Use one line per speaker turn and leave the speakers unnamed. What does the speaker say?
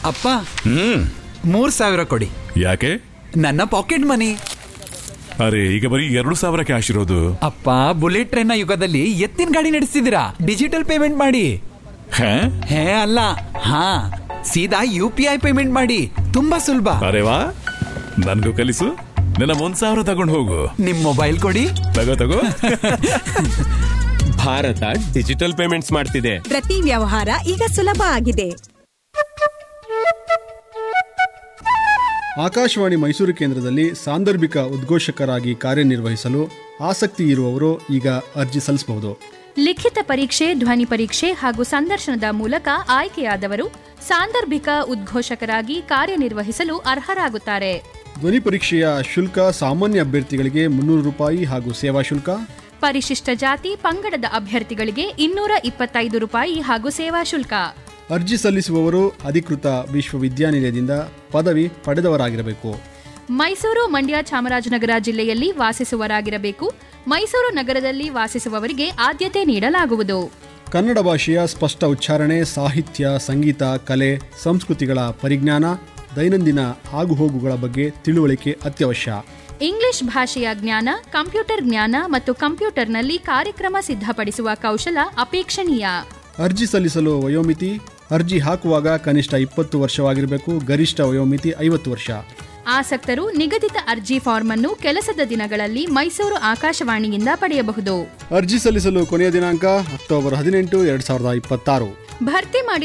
ಅಪ್ಪ
ಹ್ಮ್
ಮೂರ್ ಸಾವಿರ ಕೊಡಿ
ಯಾಕೆ
ನನ್ನ ಪಾಕೆಟ್ ಮನಿ
ಅರೆ ಈಗ ಬರೀ ಎರಡು ಸಾವಿರ ಕ್ಯಾಶ್ ಇರೋದು
ಅಪ್ಪ ಬುಲೆಟ್ ಟ್ರೈನ್ ನ ಯುಗದಲ್ಲಿ ಎತ್ತಿನ ಗಾಡಿ ನಡೆಸ್ತಿದ್ದೀರಾ ಡಿಜಿಟಲ್ ಪೇಮೆಂಟ್ ಮಾಡಿ
ಹೇ
ಹೇ ಅಲ್ಲ ಹಾ ಸೀದಾ ಯು ಪಿ ಐ ಪೇಮೆಂಟ್ ಮಾಡಿ ತುಂಬಾ ಸುಲಭ
ಅರೆ ವಾ ನನ್ಗೂ ಕಲಿಸು ನನ್ನ ಒಂದ್ ಸಾವಿರ ತಗೊಂಡು ಹೋಗು
ನಿಮ್ ಮೊಬೈಲ್ ಕೊಡಿ
ತಗೋ ತಗೋ
ಭಾರತ ಡಿಜಿಟಲ್ ಪೇಮೆಂಟ್ಸ್ ಮಾಡ್ತಿದೆ
ಪ್ರತಿ ವ್ಯವಹಾರ ಈಗ ಸುಲಭ ಆಗಿದೆ
ಆಕಾಶವಾಣಿ ಮೈಸೂರು ಕೇಂದ್ರದಲ್ಲಿ ಸಾಂದರ್ಭಿಕ ಉದ್ಘೋಷಕರಾಗಿ ಕಾರ್ಯನಿರ್ವಹಿಸಲು ಆಸಕ್ತಿ ಇರುವವರು ಈಗ ಅರ್ಜಿ ಸಲ್ಲಿಸಬಹುದು
ಲಿಖಿತ ಪರೀಕ್ಷೆ ಧ್ವನಿ ಪರೀಕ್ಷೆ ಹಾಗೂ ಸಂದರ್ಶನದ ಮೂಲಕ ಆಯ್ಕೆಯಾದವರು ಸಾಂದರ್ಭಿಕ ಉದ್ಘೋಷಕರಾಗಿ ಕಾರ್ಯನಿರ್ವಹಿಸಲು ಅರ್ಹರಾಗುತ್ತಾರೆ
ಧ್ವನಿ ಪರೀಕ್ಷೆಯ ಶುಲ್ಕ ಸಾಮಾನ್ಯ ಅಭ್ಯರ್ಥಿಗಳಿಗೆ ಮುನ್ನೂರು ರೂಪಾಯಿ ಹಾಗೂ ಸೇವಾ ಶುಲ್ಕ
ಪರಿಶಿಷ್ಟ ಜಾತಿ ಪಂಗಡದ ಅಭ್ಯರ್ಥಿಗಳಿಗೆ ಇನ್ನೂರ ಇಪ್ಪತ್ತೈದು ರೂಪಾಯಿ ಹಾಗೂ ಸೇವಾ ಶುಲ್ಕ
ಅರ್ಜಿ ಸಲ್ಲಿಸುವವರು ಅಧಿಕೃತ ವಿಶ್ವವಿದ್ಯಾನಿಲಯದಿಂದ ಪದವಿ ಪಡೆದವರಾಗಿರಬೇಕು
ಮೈಸೂರು ಮಂಡ್ಯ ಚಾಮರಾಜನಗರ ಜಿಲ್ಲೆಯಲ್ಲಿ ವಾಸಿಸುವರಾಗಿರಬೇಕು ಮೈಸೂರು ನಗರದಲ್ಲಿ ವಾಸಿಸುವವರಿಗೆ ಆದ್ಯತೆ ನೀಡಲಾಗುವುದು
ಕನ್ನಡ ಭಾಷೆಯ ಸ್ಪಷ್ಟ ಉಚ್ಚಾರಣೆ ಸಾಹಿತ್ಯ ಸಂಗೀತ ಕಲೆ ಸಂಸ್ಕೃತಿಗಳ ಪರಿಜ್ಞಾನ ದೈನಂದಿನ ಆಗುಹೋಗುಗಳ ಬಗ್ಗೆ ತಿಳುವಳಿಕೆ ಅತ್ಯವಶ್ಯ
ಇಂಗ್ಲಿಷ್ ಭಾಷೆಯ ಜ್ಞಾನ ಕಂಪ್ಯೂಟರ್ ಜ್ಞಾನ ಮತ್ತು ಕಂಪ್ಯೂಟರ್ನಲ್ಲಿ ಕಾರ್ಯಕ್ರಮ ಸಿದ್ಧಪಡಿಸುವ ಕೌಶಲ ಅಪೇಕ್ಷಣೀಯ
ಅರ್ಜಿ ಸಲ್ಲಿಸಲು ವಯೋಮಿತಿ ಅರ್ಜಿ ಹಾಕುವಾಗ ಕನಿಷ್ಠ ಇಪ್ಪತ್ತು ವರ್ಷವಾಗಿರಬೇಕು ಗರಿಷ್ಠ ವಯೋಮಿತಿ ಐವತ್ತು ವರ್ಷ
ಆಸಕ್ತರು ನಿಗದಿತ ಅರ್ಜಿ ಫಾರ್ಮ್ ಅನ್ನು ಕೆಲಸದ ದಿನಗಳಲ್ಲಿ ಮೈಸೂರು ಆಕಾಶವಾಣಿಯಿಂದ ಪಡೆಯಬಹುದು
ಅರ್ಜಿ ಸಲ್ಲಿಸಲು ಕೊನೆಯ ದಿನಾಂಕ ಅಕ್ಟೋಬರ್ ಹದಿನೆಂಟು ಎರಡು ಸಾವಿರದ ಇಪ್ಪತ್ತಾರು
ಭರ್ತಿ ಮಾಡಿ